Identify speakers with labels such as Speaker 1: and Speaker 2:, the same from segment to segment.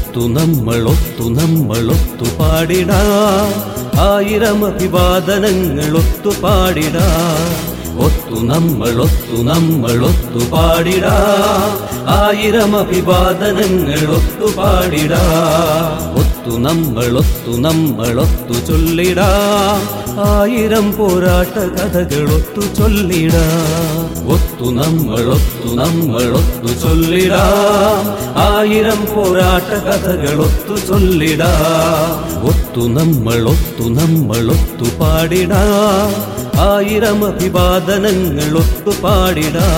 Speaker 1: ഒത്തു നമ്മളൊത്തു നമ്മളൊത്തു പാടിടാ ആയിരം അഭിവാദനങ്ങൾ ഒത്തു പാടിടാ ഒത്തു നമ്മളൊത്തു നമ്മളൊത്തു പാടിടാ ആയിരം അഭിവാദനങ്ങൾ ഒത്തു പാടിടാ ഒത്തു നമ്മളൊത്തു നമ്മളൊത്തു ചൊല്ലിടാ ആയിരം പോരാട്ട കഥകളൊത്തു ചൊല്ലിടാ ഒത്തു നമ്മളൊത്തു നമ്മളൊത്തു ചൊല്ലിടാ ആയിരം പോരാട്ട കഥകളൊത്തു ചൊല്ലിടാ ഒത്തു നമ്മളൊത്തു നമ്മളൊത്തു പാടിടാ ആയിരം അഭിവാദനങ്ങൾ ഒത്തു പാടിടാ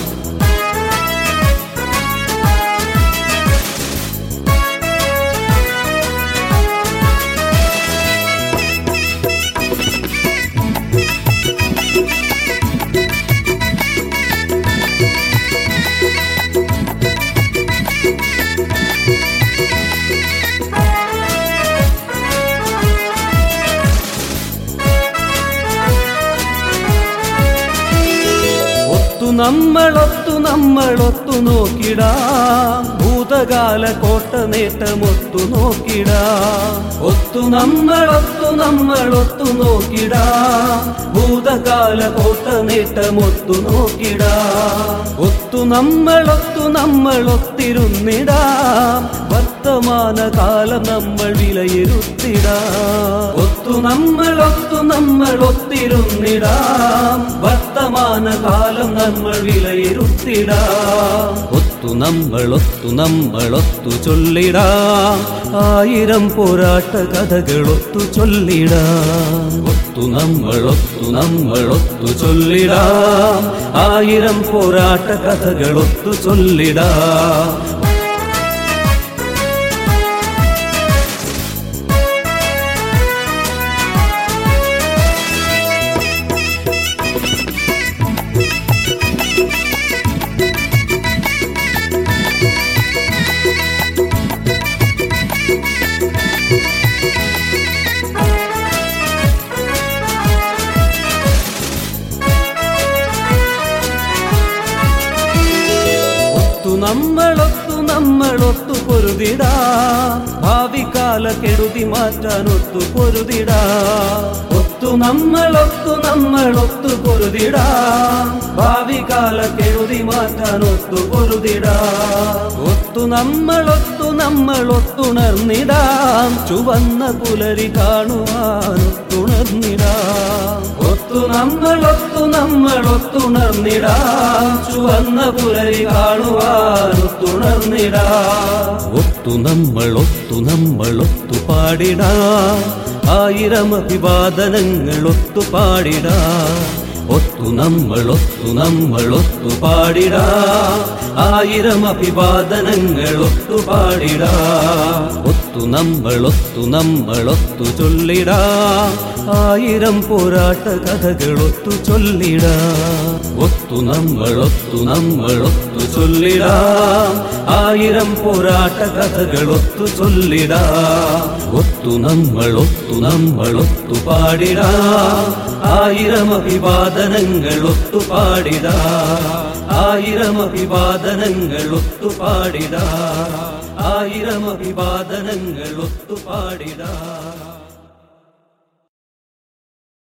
Speaker 1: ഒത്തു നമ്മളൊത്തു നമ്മളൊത്തു നോക്കിടാ ഭൂതകാല കോട്ട നേട്ടമൊത്തു നോക്കിടാ ഒത്തു നമ്മളൊത്തു നമ്മളൊത്തു നോക്കിടാ ഭൂതകാല കോട്ട നേട്ടമൊത്തു നോക്കിടാ ഒത്തു നമ്മളൊത്തു നമ്മളൊത്തിരുന്നിടാ വർത്തമാന കാലം നമ്മൾ വിലയിരുത്തിടാ ഒത്തു നമ്മളൊത്തു നമ്മളൊത്തിരുന്നിടാം വർത്തമാന കാലം നമ്മൾ വിലയിരുത്തിടാം ഒത്തു നമ്മളൊത്തു നമ്മളൊത്തു ചൊല്ലിടാം ആയിരം പോരാട്ട കഥകളൊത്തു ചൊല്ലിടാം ഒത്തു നമ്മളൊത്തു നമ്മളൊത്തു ചൊല്ലിടാം ആയിരം പോരാട്ട കഥകളൊത്തു ചൊല്ലിടാം ഒത്തു നമ്മളൊത്തു നമ്മളൊത്തു പൊരുതിടാ ഭാവി കാല കെടുതി മാറ്റാൻ ഒത്തു പൊരുതിടാ ഒത്തു നമ്മളൊത്തു നമ്മളൊത്തു പൊരുതിടാ ഭാവി കാല കെടുതി മാറ്റാൻ ഒത്തു പൊരുതിടാ ഒത്തു നമ്മളൊത്തു നമ്മളൊത്തുണർന്നിടാം ചുവന്ന പുലരി കാണുവാൻ ഒത്തുണർന്നിടാം ഒത്തു നമ്മളൊത്തു നമ്മളൊത്തുണർന്നിടാം ചുവന്ന പുലരി കാണുവാൻ ഒത്തുണർന്നിടാം ഒത്തു നമ്മളൊത്തു നമ്മളൊത്തു പാടിടാ ആയിരം അഭിവാദനങ്ങൾ ഒത്തു പാടിടാ ഒത്തു നമ്മളൊത്തു നമ്മളൊത്തു പാടിടാ ആയിരം അഭിവാദനങ്ങൾ ഒത്തു പാടിടാ ഒത്തു നമ്മളൊത്തു നമ്മളൊത്തു ചൊല്ലിടാ ആയിരം പോരാട്ട കഥകളൊത്തു ചൊല്ലിടാ ഒത്തു നമ്മളൊത്തു നമ്മളൊത്തു ചൊല്ലിടാ ആയിരം പോരാട്ട കഥകളൊത്തു ചൊല്ലിടാ ഒത്തു നമ്മളൊത്തു നമ്മളൊത്തു പാടിടാ ആയിരം അഭിവാദനങ്ങൾ ഒത്തു പാടിടാ ആയിരം അഭിവാദനങ്ങൾ ഒത്തു പാടിടാ ആയിരം അഭിവാദനങ്ങൾ ഒത്തു പാടിടാ